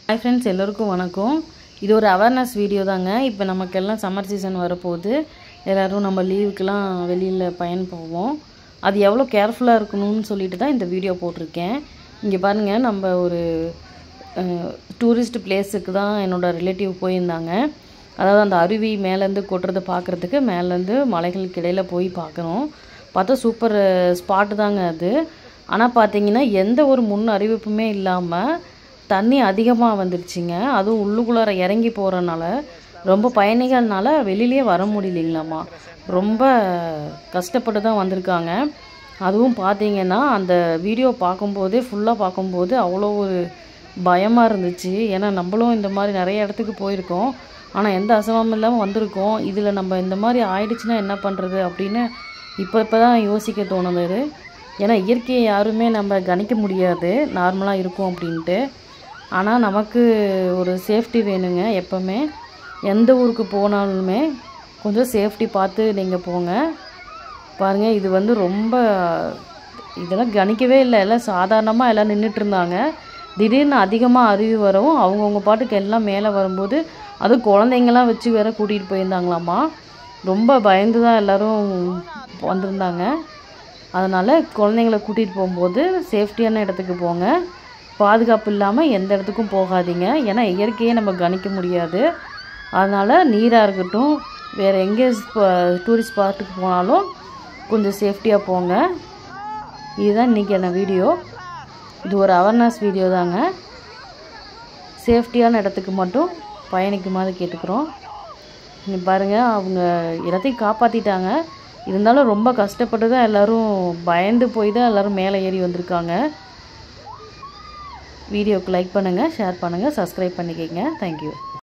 hi friends எல்லோருக்கும் வணக்கம் இது ஒரு அவேர்னஸ் வீடியோ தாங்க இப்போ நமக்கெல்லாம் சம்மர் சீசன் வரப்போகுது எல்லோரும் நம்ம லீவுக்கெலாம் வெளியில் பயன் போவோம் அது எவ்வளோ கேர்ஃபுல்லாக இருக்கணும்னு சொல்லிட்டு தான் இந்த வீடியோ போட்டிருக்கேன் இங்கே பாருங்கள் நம்ம ஒரு டூரிஸ்ட் பிளேஸுக்கு தான் என்னோடய ரிலேட்டிவ் போயிருந்தாங்க அதாவது அந்த அருவி மேலேருந்து கொட்டுறதை பார்க்குறதுக்கு மேலேருந்து மலைகளுக்கு இடையில் போய் பார்க்குறோம் பார்த்தா சூப்பர் ஸ்பாட்டு தாங்க அது ஆனால் பார்த்தீங்கன்னா எந்த ஒரு முன் அறிவிப்புமே இல்லாமல் தண்ணி அதிகமாக வந்துடுச்சுங்க அதுவும் உள்ளுக்குள்ளார இறங்கி போகிறனால ரொம்ப பயணிகள்னால வெளியிலே வர முடியலைங்களாம்மா ரொம்ப கஷ்டப்பட்டு தான் வந்திருக்காங்க அதுவும் பார்த்தீங்கன்னா அந்த வீடியோ பார்க்கும்போதே ஃபுல்லாக பார்க்கும்போது அவ்வளோ ஒரு பயமாக இருந்துச்சு ஏன்னா நம்மளும் இந்த மாதிரி நிறைய இடத்துக்கு போயிருக்கோம் ஆனால் எந்த அசமாவும் இல்லாமல் வந்திருக்கோம் இதில் நம்ம இந்த மாதிரி ஆயிடுச்சுன்னா என்ன பண்ணுறது அப்படின்னு இப்போ இப்போ தான் யோசிக்க தோணுது ஏன்னா இயற்கையை யாருமே நம்ம கணிக்க முடியாது நார்மலாக இருக்கும் அப்படின்ட்டு ஆனால் நமக்கு ஒரு சேஃப்டி வேணுங்க எப்போவுமே எந்த ஊருக்கு போனாலுமே கொஞ்சம் சேஃப்டி பார்த்து நீங்கள் போங்க பாருங்கள் இது வந்து ரொம்ப இதெல்லாம் கணிக்கவே இல்லை எல்லாம் சாதாரணமாக எல்லாம் நின்றுட்டு இருந்தாங்க திடீர்னு அதிகமாக அருவி வரவும் அவங்கவுங்க பாட்டுக்கு எல்லாம் மேலே வரும்போது அதுவும் குழந்தைங்களாம் வச்சு வேற கூட்டிகிட்டு போயிருந்தாங்களாம்மா ரொம்ப பயந்து தான் எல்லோரும் வந்திருந்தாங்க அதனால் குழந்தைங்கள கூட்டிகிட்டு போகும்போது சேஃப்டியான இடத்துக்கு போங்க பாதுகாப்பு இல்லாமல் எந்த இடத்துக்கும் போகாதீங்க ஏன்னா இயற்கையை நம்ம கணிக்க முடியாது அதனால் நீராக இருக்கட்டும் வேறு எங்கே டூரிஸ்ட் ஸ்பாட்டுக்கு போனாலும் கொஞ்சம் சேஃப்டியாக போங்க இதுதான் இன்றைக்கான வீடியோ இது ஒரு அவேர்னஸ் வீடியோ தாங்க சேஃப்டியான இடத்துக்கு மட்டும் பயணிக்குமாறு கேட்டுக்கிறோம் இங்கே பாருங்கள் அவங்க இடத்தையும் காப்பாற்றிட்டாங்க இருந்தாலும் ரொம்ப கஷ்டப்பட்டு தான் எல்லோரும் பயந்து போய் தான் எல்லோரும் மேலே ஏறி வந்திருக்காங்க வீடியோக்கு லைக் பண்ணுங்கள் ஷேர் பண்ணுங்கள் சப்ஸ்கிரைப் பண்ணிக்கோங்க தேங்க்யூ